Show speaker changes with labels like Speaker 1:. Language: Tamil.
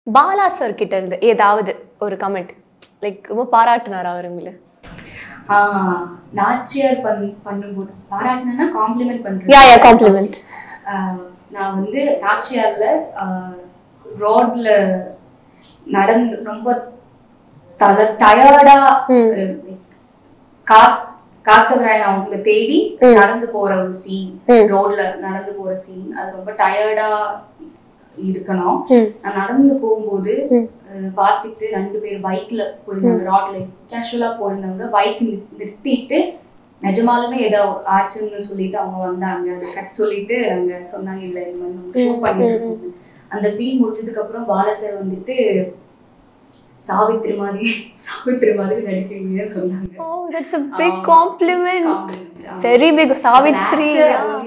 Speaker 1: பாலா சார் கிட்ட இருந்து ஏதாவது ஒரு கமெண்ட் லைக் ரொம்ப பாராட்டினாரா அவர் உங்களை
Speaker 2: ஆஹ் நாச்சியார் பண் பண்ணும்போது பாராட்டினா காம்ப்ளிமெண்ட் பண்றேன்
Speaker 1: யா யா காம்ப்ளிமெண்ட்ஸ்
Speaker 2: ஆஹ் நான் வந்து நாச்சியார்ல ரோட்ல நடந்து ரொம்ப தல டயர்டா கா காத்தவராயன் அவங்கள தேடி நடந்து போற ஒரு சீன்
Speaker 1: ம்.
Speaker 2: ரோட்ல நடந்து போற சீன் அது ரொம்ப டயர்டா இருக்கணும்
Speaker 1: ம்.
Speaker 2: நான் நடந்து போகும்போது
Speaker 1: ம்.
Speaker 2: அஹ், பார்த்துட்டு ரெண்டு பேர் பைக்ல போயிருந்தாங்க ரோட்ல கேஷுவலா போயிருந்தவங்க பைக் நிறுத்திட்டு நிஜமாலுமே ஏதோ ஆச்சுன்னு சொல்லிட்டு அவங்க வந்தாங்க அது கட் சொல்லிட்டு அவங்க சொன்னாங்க இல்ல இந்த மாதிரி நம்ம ஷூட் பண்ணிட்டு அந்த சீன் முடிஞ்சதுக்கு அப்புறம் பாலசர் வந்துட்டு சாவித்திரி மாதிரி சாவித்திரி மாதிரி நடிக்கிறீங்கன்னு சொன்னாங்க
Speaker 1: oh that's a big compliment
Speaker 2: Compliment. ஆமா.
Speaker 1: Very big Savitri
Speaker 2: As an actor, அது